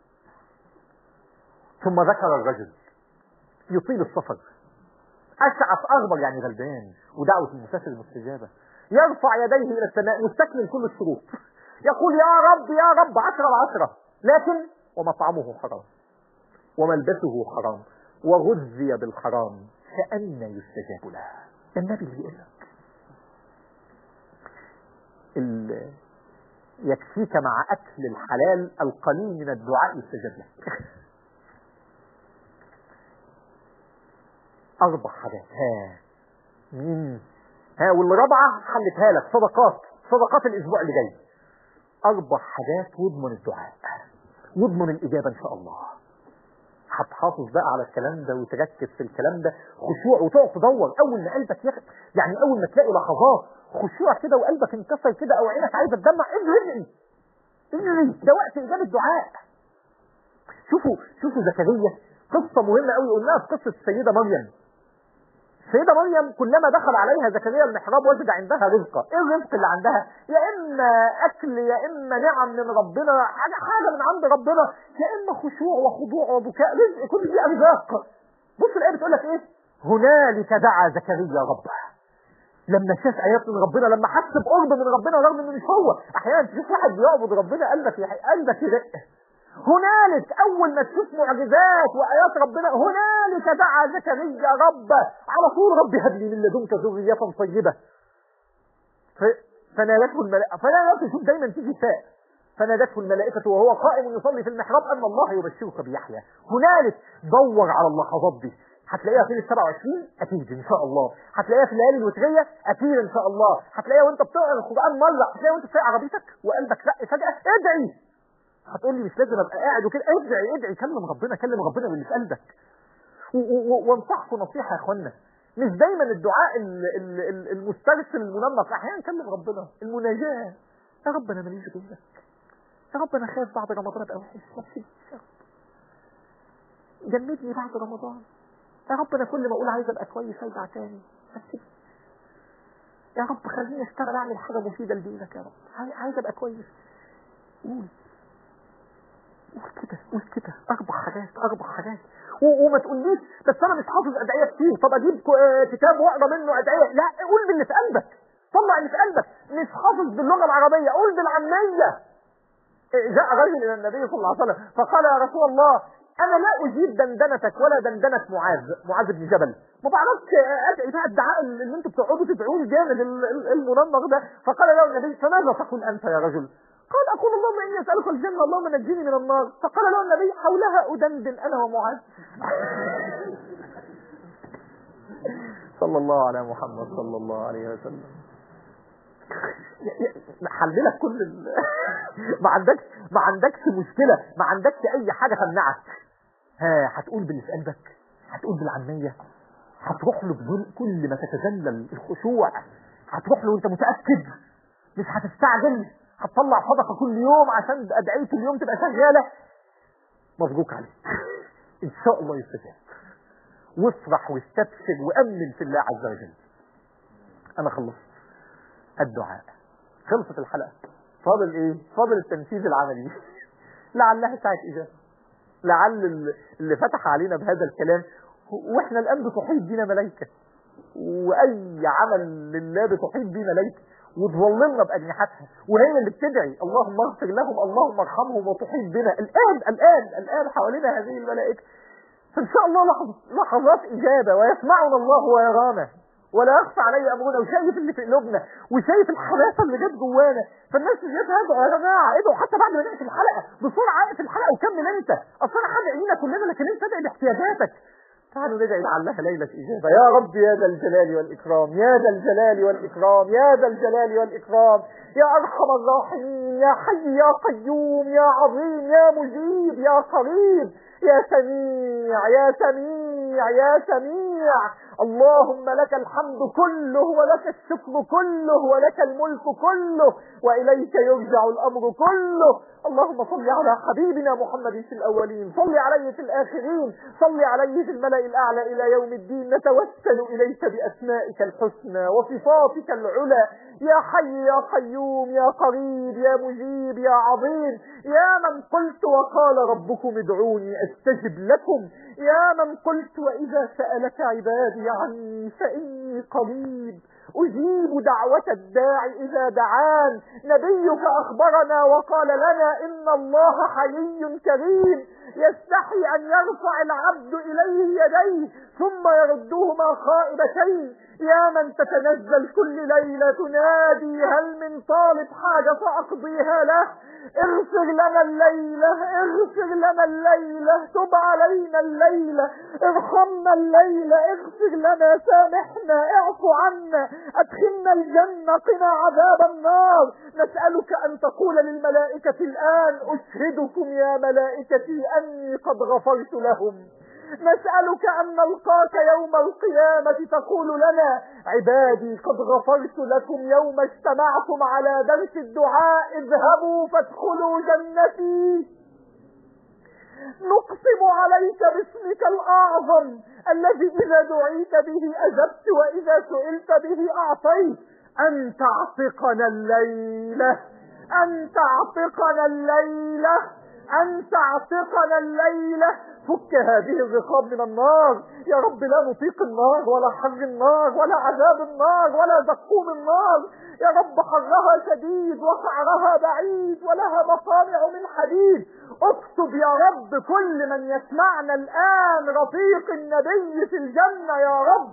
ثم ذكر الرجل يطيل السفر أشعث أغبر يعني غلبان ودعوة المسافر المستجابة يرفع يديه إلى السماء مستكمل كل الشروط يقول يا رب يا رب عشرة العشرة لكن ومطعمه حرام وملبسه حرام وغذي بالحرام فأن يستجاب له ده النبي اللي يقول لك ال- يكفيك مع أكل الحلال القليل من الدعاء يستجاب لك أربع حاجات ها مين ها والرابعة حلتها لك صدقات صدقات الأسبوع اللي جاي أربع حاجات واضمن الدعاء واضمن الإجابة إن شاء الله هتحافظ بقى على الكلام ده وتركز في الكلام ده خشوع وتقعد تدور أول ما قلبك يخ... يعني أول ما تلاقي لحظات خشوع كده وقلبك انكسر كده أو عينك عايزة تدمع ادعي ادعي ده وقت إجابة دعاء شوفوا شوفوا زكريا قصة مهمة قوي قلناها في قصة السيدة مريم سيدة مريم كلما دخل عليها زكريا المحراب وجد عندها رزقا ايه الرزق اللي عندها يا اما اكل يا اما نعم من ربنا حاجة حاجة من عند ربنا يا اما خشوع وخضوع وبكاء رزق كل دي ارزاق بص الايه بتقول لك ايه هنالك دعا زكريا ربه لما شاف ايات من ربنا لما حس بقرب من ربنا رغم انه مش هو احيانا تشوف واحد بيعبد ربنا قلبك قلبك يرق هنالك اول ما تشوف معجزات وايات ربنا هنالك دعا زكريا ربه على طول رب هب لي من لدنك ذريه طيبه فنادته الملائكه فنادته شوف دايما تيجي فاء فنادته الملائكة وهو قائم يصلي في المحراب أن الله يبشرك بيحيى هنالك دور على اللحظات دي هتلاقيها في ال 27 اكيد ان شاء الله هتلاقيها في الليالي الوتريه اكيد ان شاء الله هتلاقيها وانت بتقرا القران مره هتلاقيها وانت سايق عربيتك وقلبك رق فجاه ادعي هتقول لي مش لازم ابقى قاعد وكده ادعي ادعي كلم ربنا كلم ربنا باللي في قلبك وانصحكم نصيحه يا اخوانا مش دايما الدعاء المسترسل المنمق احيانا كلم ربنا المناجاه يا رب انا ماليش غيرك يا رب انا خايف بعد رمضان ابقى وحش نفسي يا رب جنبني بعد رمضان يا رب انا كل ما اقول عايز ابقى كويس ارجع تاني بس يا رب خليني اشتغل اعمل حاجه مفيده لدينك يا رب عايز ابقى كويس قول قول كده قول كده اربع حاجات اربع حاجات وما تقوليش بس انا مش حافظ ادعيه كتير طب اجيب كتاب واقرا منه ادعيه لا قول باللي في قلبك طلع اللي في قلبك مش حافظ باللغه العربيه قول بالعاميه جاء رجل الى النبي صلى الله عليه وسلم فقال يا رسول الله انا لا اجيب دندنتك ولا دندنه معاذ معاذ بن جبل ما بعرفش ادعي بقى الدعاء اللي انتوا بتقعدوا تدعوه الجامد المنمق ده فقال له النبي فماذا تقول انت يا رجل قال اقول اللهم اني اسالك الجنه اللهم نجيني من النار فقال له النبي حولها ادندن انا ومعاذ صلى الله على محمد صلى الله عليه وسلم حللك كل ال... ما عندكش ما عندكش مشكله ما عندكش اي حاجه تمنعك ها هتقول باللي في قلبك هتقول بالعاميه هتروح له بدون كل ما تتذلل الخشوع هتروح له وانت متاكد مش هتستعجل هتطلع صدقه كل يوم عشان ادعيه اليوم تبقى شغاله مبروك عليك ان شاء الله يستجاب وافرح واستبشر وامن في الله عز وجل انا خلصت الدعاء خلصت الحلقه فاضل ايه فاضل التنفيذ العملي لعلها ساعه اجابه لعل اللي فتح علينا بهذا الكلام واحنا الان بتحيط بينا ملائكه واي عمل لله بتحيط بيه ملائكه وتظلمنا باجنحتها وهي اللي بتدعي اللهم اغفر لهم اللهم ارحمهم وتحيط بنا الان الان الان حوالينا هذه الملائكه فان شاء الله لحظات اجابه ويسمعنا الله ويرانا ولا يخفى علي امرنا وشايف اللي في قلوبنا وشايف الحماسه اللي جت جوانا فالناس شايف هذا يا جماعه ادعوا حتى بعد ما نقفل الحلقه بسرعه اقفل الحلقه وكمل انت اصل انا هدعي لينا كلنا لكن انت ادعي باحتياجاتك تعالوا ندعي لعلها ليلة إجابة يا رب يا ذا الجلال والإكرام يا ذا الجلال والإكرام يا ذا الجلال والإكرام يا أرحم الراحمين يا حي يا قيوم يا عظيم يا مجيب يا قريب يا سميع يا سميع يا سميع اللهم لك الحمد كله ولك الشكر كله ولك الملك كله وإليك يرجع الأمر كله اللهم صل على حبيبنا محمد في الأولين صل عليه في الآخرين صل عليه في الملأ الأعلى إلى يوم الدين نتوسل إليك بأسمائك الحسنى وصفاتك العلى يا حي يا قيوم يا قريب يا مجيب يا عظيم يا من قلت وقال ربكم ادعوني استجب لكم يا من قلت وإذا سألك عبادي عني فإني قريب أجيب دعوة الداعي إذا دعان نبيك أخبرنا وقال لنا إن الله حي كريم يستحي أن يرفع العبد إليه يديه ثم يردهما خائبتين يا من تتنزل كل ليلة تنادي هل من طالب حاجة فأقضيها له اغفر لنا الليلة اغفر لنا الليلة تب علينا الليلة ارحمنا الليلة اغفر لنا سامحنا اعفو عنا ادخلنا الجنة قنا عذاب النار نسألك ان تقول للملائكة الان اشهدكم يا ملائكتي اني قد غفرت لهم نسألك أن نلقاك يوم القيامة تقول لنا عبادي قد غفرت لكم يوم اجتمعتم على درس الدعاء اذهبوا فادخلوا جنتي نقسم عليك باسمك الأعظم الذي إذا دعيت به أجبت وإذا سئلت به أعطيت أن تعتقنا الليلة أن تعتقنا الليلة أن تعتقنا الليلة فك هذه الرقاب من النار يا رب لا نطيق النار ولا حر النار ولا عذاب النار ولا زقوم النار يا رب حرها شديد وسعرها بعيد ولها مصانع من حديد اكتب يا رب كل من يسمعنا الآن رفيق النبي في الجنة يا رب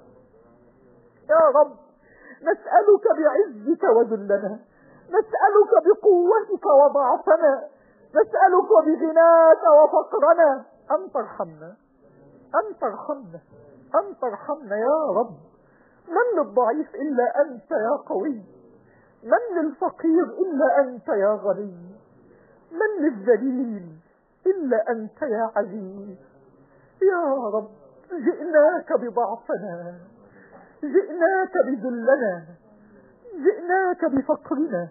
يا رب نسألك بعزك وذلنا نسألك بقوتك وضعفنا نسألك بغناك وفقرنا أن ترحمنا أن ترحمنا أن ترحمنا يا رب من للضعيف إلا أنت يا قوي من للفقير إلا أنت يا غني من للذليل إلا أنت يا عزيز يا رب جئناك بضعفنا جئناك بذلنا جئناك بفقرنا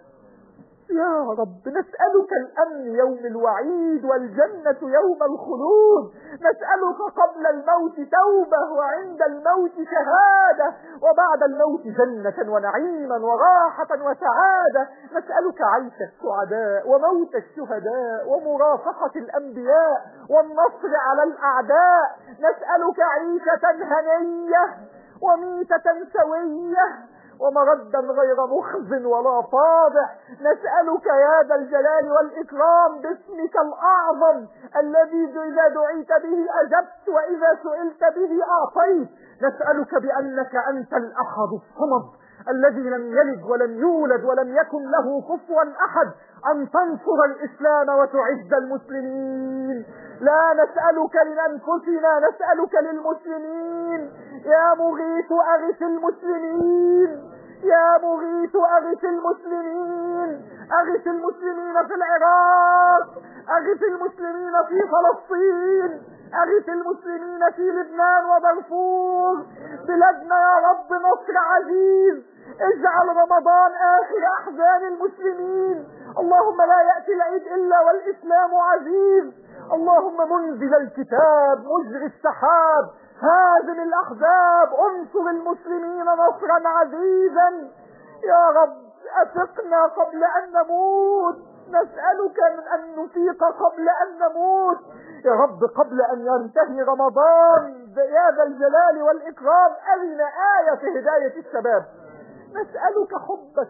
يا رب نسألك الأمن يوم الوعيد والجنة يوم الخلود نسألك قبل الموت توبة وعند الموت شهادة وبعد الموت جنة ونعيما وراحة وسعادة نسألك عيش السعداء وموت الشهداء ومرافقة الأنبياء والنصر على الأعداء نسألك عيشة هنية وميتة سوية ومردا غير مخز ولا فاضح نسألك يا ذا الجلال والإكرام باسمك الأعظم الذي إذا دعيت به أجبت وإذا سئلت به أعطيت نسألك بأنك أنت الأحد الصمد الذي لم يلد ولم يولد ولم يكن له كفوا أحد أن تنصر الإسلام وتعز المسلمين لا نسألك لأنفسنا نسألك للمسلمين يا مغيث أغث المسلمين يا مغيث أغث المسلمين أغث المسلمين في العراق أغث المسلمين في فلسطين أغث المسلمين في لبنان ودارفور بلادنا يا رب نصر عزيز اجعل رمضان آخر أحزان المسلمين اللهم لا يأتي العيد إلا والإسلام عزيز اللهم منزل الكتاب مجري السحاب هازم الأحزاب انصر المسلمين نصرا عزيزا يا رب أفقنا قبل أن نموت نسألك من أن نفيق قبل أن نموت يا رب قبل أن ينتهي رمضان يا ذا الجلال والإكرام أرنا آية في هداية الشباب نسألك حبك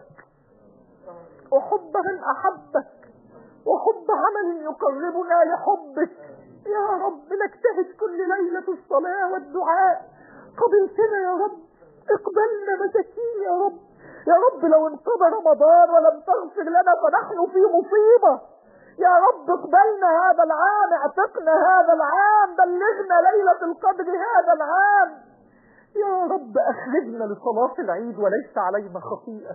وحب من أحبك وحب عمل يقربنا لحبك يا رب نجتهد كل ليلة الصلاة والدعاء قبلتنا يا رب اقبلنا مساكين يا رب يا رب لو انقضى رمضان ولم تغفر لنا فنحن في مصيبة يا رب اقبلنا هذا العام اعتقنا هذا العام بلغنا ليلة القدر هذا العام يا رب اخرجنا لصلاة العيد وليس علينا خطيئة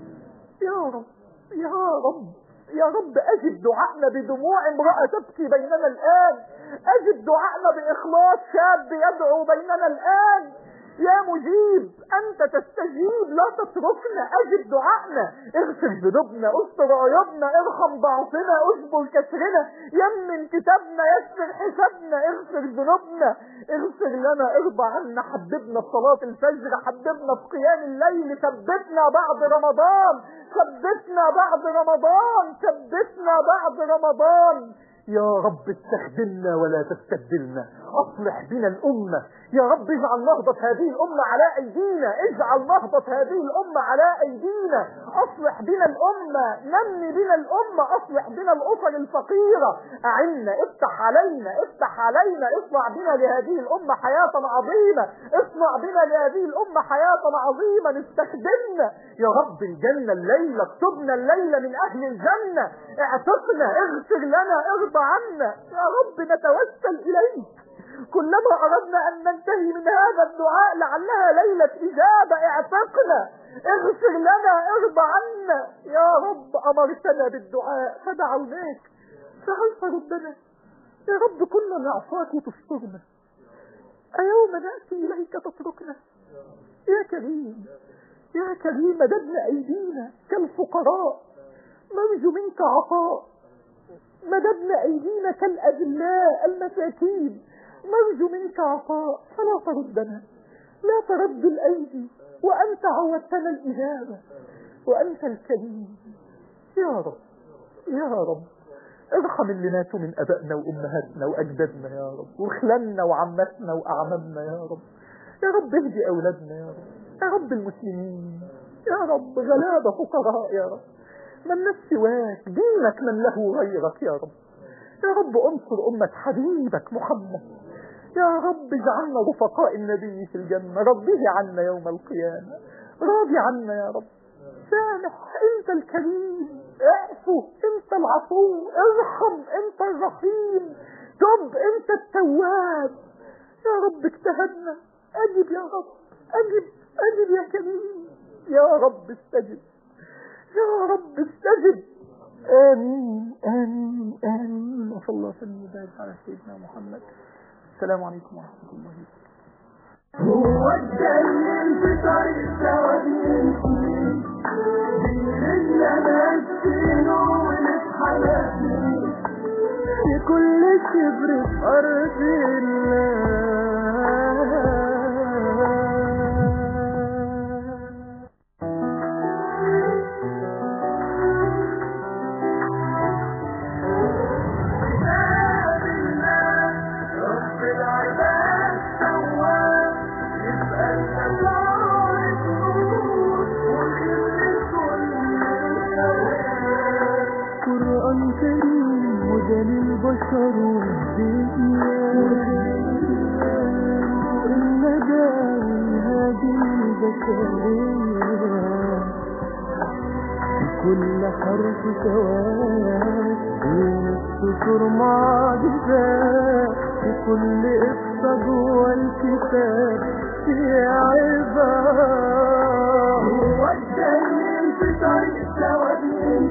يا رب يا رب يا رب أجب دعائنا بدموع امرأة تبكي بيننا الآن أجب دعائنا بإخلاص شاب يدعو بيننا الآن يا مجيب أنت تستجيب لا تتركنا أجب دعائنا اغفر ذنوبنا استر عيوبنا ارحم ضعفنا اجبر كسرنا يمن كتابنا يسر حسابنا اغفر ذنوبنا اغفر لنا ارضى عنا حببنا في صلاة الفجر حببنا في قيام الليل ثبتنا بعد رمضان ثبتنا بعد رمضان ثبتنا بعد رمضان يا رب استخدمنا ولا تستبدلنا اصلح بنا الامة يا رب اجعل نهضة هذه الامة على ايدينا اجعل نهضة هذه الامة على ايدينا اصلح بنا الامة نمي بنا الامة اصلح بنا الاسر الفقيرة اعنا افتح علينا افتح علينا اصنع بنا لهذه الامة حياة عظيمة اصنع بنا لهذه الامة حياة عظيمة استخدمنا يا رب الجنة الليلة اكتبنا الليلة من اهل الجنة اعتقنا اغفر لنا ارضى عنا يا رب نتوسل اليك كلما أردنا أن ننتهي من هذا الدعاء لعلها ليلة إجابة اعتقنا اغفر لنا ارضى عنا يا رب أمرتنا بالدعاء فدعوناك فهل تردنا يا رب كنا نعصاك وتسترنا أيوم نأتي إليك تتركنا يا كريم يا كريم مددنا أيدينا كالفقراء نرجو منك عطاء مددنا أيدينا كالأذلاء المساكين نرجو منك عطاء فلا تردنا لا ترد الأيدي وأنت عودتنا الإجابة وأنت الكريم يا رب يا رب ارحم اللي ماتوا من أبائنا وأمهاتنا وأجدادنا يا رب وخلاننا وعمتنا وأعمامنا يا رب يا رب اهدي أولادنا يا رب يا رب المسلمين يا رب غلابة فقراء يا رب من نفس سواك دينك من له غيرك يا رب يا رب انصر أمة حبيبك محمد يا رب اجعلنا رفقاء النبي في الجنة ربه عنا يوم القيامة راضي عنا يا رب سامح انت الكريم اعفو انت العفو ارحم انت الرحيم تب انت التواب يا رب اجتهدنا اجب يا رب اجب اجب يا كريم يا رب استجب يا رب استجب امين امين امين وصلى الله وسلم وبارك على سيدنا محمد السلام عليكم ورحمه الله وبركاته هو الدليل في طريق سوادين في كل شبر في أرض الله رب العباد تواب يبقى الأسرار النور وخير كل قرآن كريم هدى للبشر الندى والهادي البشرية كل حرف سواد بين السطور معجزات وكل قصة جوه الكتاب في عبارة هو الدليل في طريق سواد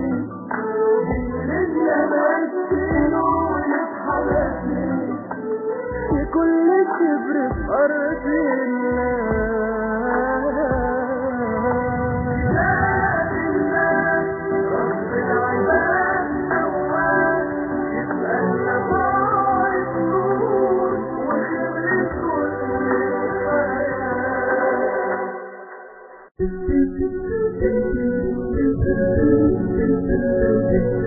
في كل شبر في أرض الله